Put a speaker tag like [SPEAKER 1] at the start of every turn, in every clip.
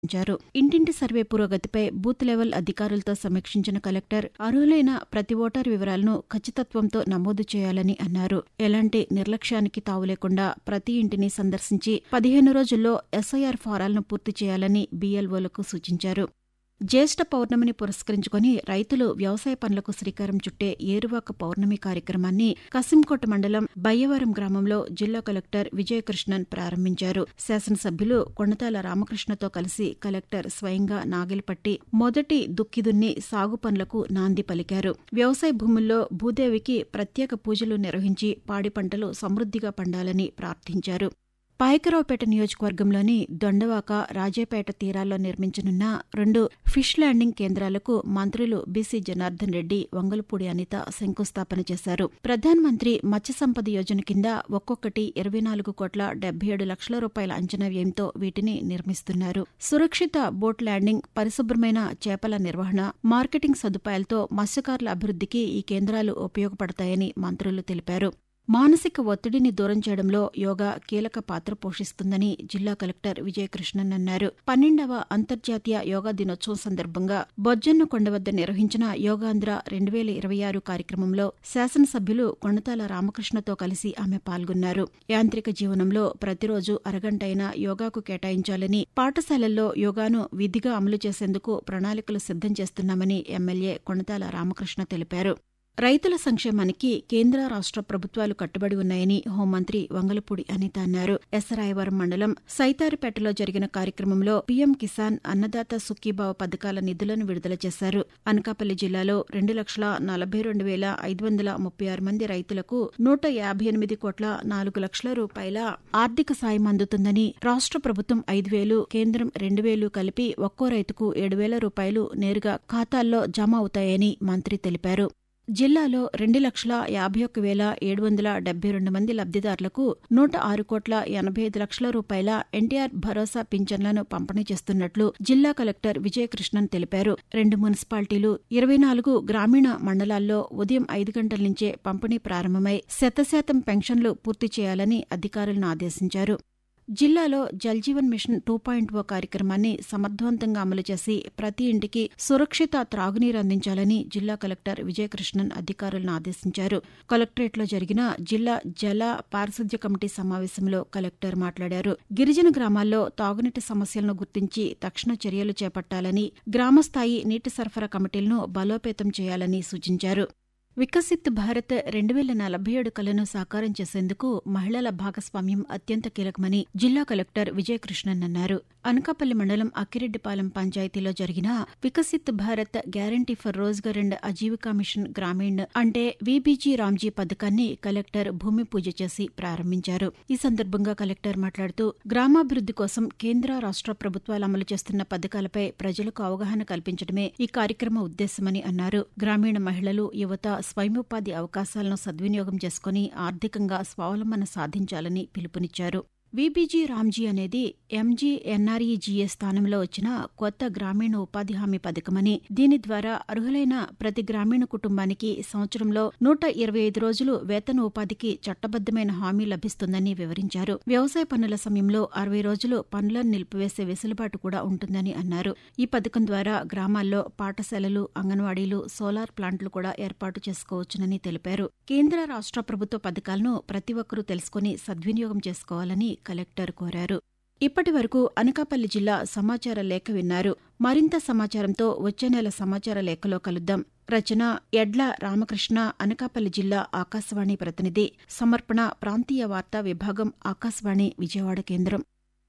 [SPEAKER 1] నిర్వహించారు ఇంటింటి సర్వే పురోగతిపై బూత్ లెవెల్ అధికారులతో సమీక్షించిన కలెక్టర్ అర్హులైన ప్రతి ఓటర్ వివరాలను ఖచ్చితత్వంతో నమోదు చేయాలని అన్నారు ఎలాంటి నిర్లక్ష్యానికి తావు లేకుండా ప్రతి ఇంటిని సందర్శించి పదిహేను రోజుల్లో ఎస్ఐఆర్ ఫారాలను పూర్తి చేయాలని బీఎల్ఓలకు సూచించారు జ్యేష్ఠ పౌర్ణమిని పురస్కరించుకుని రైతులు వ్యవసాయ పనులకు శ్రీకారం చుట్టే ఏరువాక పౌర్ణమి కార్యక్రమాన్ని కసింకోట మండలం బయ్యవరం గ్రామంలో జిల్లా కలెక్టర్ విజయకృష్ణన్ ప్రారంభించారు శాసనసభ్యులు కొణతాల రామకృష్ణతో కలిసి కలెక్టర్ స్వయంగా నాగిలపట్టి మొదటి దుక్కిదున్ని సాగు పనులకు నాంది పలికారు వ్యవసాయ భూముల్లో భూదేవికి ప్రత్యేక పూజలు నిర్వహించి పాడి పంటలు సమృద్ధిగా పండాలని ప్రార్థించారు పాయకరావుపేట నియోజకవర్గంలోని దొండవాక రాజేపేట తీరాల్లో నిర్మించనున్న రెండు ఫిష్ ల్యాండింగ్ కేంద్రాలకు మంత్రులు బీసీ జనార్దన్ రెడ్డి వంగలపూడి అనిత శంకుస్థాపన చేశారు ప్రధానమంత్రి మత్స్య సంపద యోజన కింద ఒక్కొక్కటి ఇరవై నాలుగు కోట్ల డెబ్బై ఏడు లక్షల రూపాయల అంచనా వ్యయంతో వీటిని నిర్మిస్తున్నారు సురక్షిత బోట్ ల్యాండింగ్ పరిశుభ్రమైన చేపల నిర్వహణ మార్కెటింగ్ సదుపాయాలతో మత్స్యకారుల అభివృద్ధికి ఈ కేంద్రాలు ఉపయోగపడతాయని మంత్రులు తెలిపారు మానసిక ఒత్తిడిని దూరం చేయడంలో యోగా కీలక పాత్ర పోషిస్తుందని జిల్లా కలెక్టర్ విజయకృష్ణన్ అన్నారు పన్నెండవ అంతర్జాతీయ యోగా దినోత్సవం సందర్భంగా బొజ్జన్న కొండ వద్ద నిర్వహించిన యోగాంధ్ర రెండు వేల ఇరవై ఆరు కార్యక్రమంలో శాసనసభ్యులు కొండతాల రామకృష్ణతో కలిసి ఆమె పాల్గొన్నారు యాంత్రిక జీవనంలో ప్రతిరోజు అరగంటైనా యోగాకు కేటాయించాలని పాఠశాలల్లో యోగాను విధిగా అమలు చేసేందుకు ప్రణాళికలు సిద్దం చేస్తున్నామని ఎమ్మెల్యే కొండతాల రామకృష్ణ తెలిపారు రైతుల సంక్షేమానికి కేంద్ర రాష్ట్ర ప్రభుత్వాలు కట్టుబడి ఉన్నాయని హోంమంత్రి వంగలపూడి అనిత అన్నారు ఎసరాయవరం మండలం సైతారిపేటలో జరిగిన కార్యక్రమంలో పీఎం కిసాన్ అన్నదాత సుఖీభావ పథకాల నిధులను విడుదల చేశారు అనకాపల్లి జిల్లాలో రెండు లక్షల నలభై రెండు వేల ఐదు వందల ముప్పై ఆరు మంది రైతులకు నూట యాభై ఎనిమిది కోట్ల నాలుగు లక్షల రూపాయల ఆర్థిక సాయం అందుతుందని రాష్ట్ర ప్రభుత్వం ఐదు వేలు కేంద్రం రెండు వేలు కలిపి ఒక్కో రైతుకు ఏడు వేల రూపాయలు నేరుగా ఖాతాల్లో జమ అవుతాయని మంత్రి తెలిపారు జిల్లాలో రెండు లక్షల యాభై ఒక్క వేల ఏడు వందల డెబ్బై రెండు మంది లబ్దిదారులకు నూట ఆరు కోట్ల ఎనభై ఐదు లక్షల రూపాయల ఎన్టీఆర్ భరోసా పింఛన్లను పంపిణీ చేస్తున్నట్లు జిల్లా కలెక్టర్ విజయకృష్ణన్ తెలిపారు రెండు మున్సిపాలిటీలు ఇరవై నాలుగు గ్రామీణ మండలాల్లో ఉదయం ఐదు గంటల నుంచే పంపిణీ ప్రారంభమై శతశాతం పెన్షన్లు పూర్తి చేయాలని అధికారులను ఆదేశించారు జిల్లాలో Jal Jeevan mission two point O కార్యక్రమాన్ని సమర్థవంతంగా అమలు చేసి ప్రతి ఇంటికి సురక్షిత త్రాగునీరు అందించాలని జిల్లా కలెక్టర్ విజయకృష్ణన్ అధికారులను ఆదేశించారు కలెక్టరేట్లో జరిగిన జిల్లా జల పారిశుద్ధ్య కమిటీ సమావేశంలో కలెక్టర్ మాట్లాడారు గిరిజన గ్రామాల్లో తాగునీటి సమస్యలను గుర్తించి తక్షణ చర్యలు చేపట్టాలని గ్రామస్థాయి నీటి సరఫరా కమిటీలను బలోపేతం చేయాలని సూచించారు వికసిత్ భారత్ రెండు వేల నలభై ఏడు కలను సాకారం చేసేందుకు మహిళల భాగస్వామ్యం అత్యంత కీలకమని జిల్లా కలెక్టర్ విజయకృష్ణన్ అన్నారు అనకాపల్లి మండలం అక్కిరెడ్డిపాలెం పంచాయతీలో జరిగిన Viksit Bharat guarantee for Rozgar and Ajeevika mission Grameen అంటే వీబీజీ రామ్జీ పథకాన్ని కలెక్టర్ భూమి పూజ చేసి ప్రారంభించారు ఈ సందర్భంగా కలెక్టర్ మాట్లాడుతూ గ్రామాభివృద్ది కోసం కేంద్ర రాష్ట్ర ప్రభుత్వాలు అమలు చేస్తున్న పథకాలపై ప్రజలకు అవగాహన కల్పించడమే ఈ కార్యక్రమ ఉద్దేశమని అన్నారు గ్రామీణ మహిళలు యువత స్వయంపాధి అవకాశాలను సద్వినియోగం చేసుకుని ఆర్థికంగా స్వావలంబన సాధించాలని పిలుపునిచ్చారు వీబీజీ రామ్జీ అనేది ఎంజీఎన్ఆర్ఈజీఏ స్థానంలో వచ్చిన కొత్త గ్రామీణ ఉపాధి హామీ పథకమని దీని ద్వారా అర్హులైన ప్రతి గ్రామీణ కుటుంబానికి సంవత్సరంలో నూట ఇరవై ఐదు రోజులు వేతన ఉపాధికి చట్టబద్దమైన హామీ లభిస్తుందని వివరించారు వ్యవసాయ పనుల సమయంలో అరవై రోజులు పనులను నిలిపివేసే వెసులుబాటు కూడా ఉంటుందని అన్నారు ఈ పథకం ద్వారా గ్రామాల్లో పాఠశాలలు అంగన్వాడీలు సోలార్ ప్లాంట్లు కూడా ఏర్పాటు చేసుకోవచ్చునని తెలిపారు కేంద్ర రాష్ట్ర ప్రభుత్వ పథకాలను ప్రతి ఒక్కరూ తెలుసుకుని సద్వినియోగం చేసుకోవాలని కలెక్టర్ కోరారు ఇప్పటి వరకు అనకాపల్లి జిల్లా సమాచార లేఖ విన్నారు మరింత సమాచారంతో వచ్చే నెల సమాచార లేఖలో కలుద్దాం రచన ఎడ్ల రామకృష్ణ అనకాపల్లి జిల్లా ఆకాశవాణి ప్రతినిధి సమర్పణ ప్రాంతీయ వార్తా విభాగం ఆకాశవాణి విజయవాడ కేంద్రం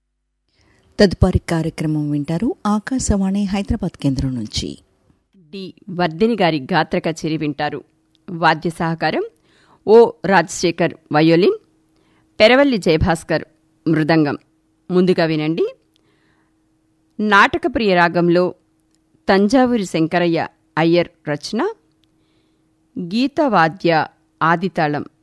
[SPEAKER 2] తదుపరి కార్యక్రమం వింటారు ఆకాశవాణి హైదరాబాద్ కేంద్రం నుంచి
[SPEAKER 3] డి వర్ధిని గారి గాత్ర కచేరి వింటారు వాద్య సహకారం ఓ రాజశేఖర్ వయోలిన్ పెరవల్లి జయభాస్కర్ మృదంగం ముందుగా వినండి నాటకప్రియ రాగంలో తంజావూరి శంకరయ్య అయ్యర్ రచన గీతవాద్య ఆదితాళం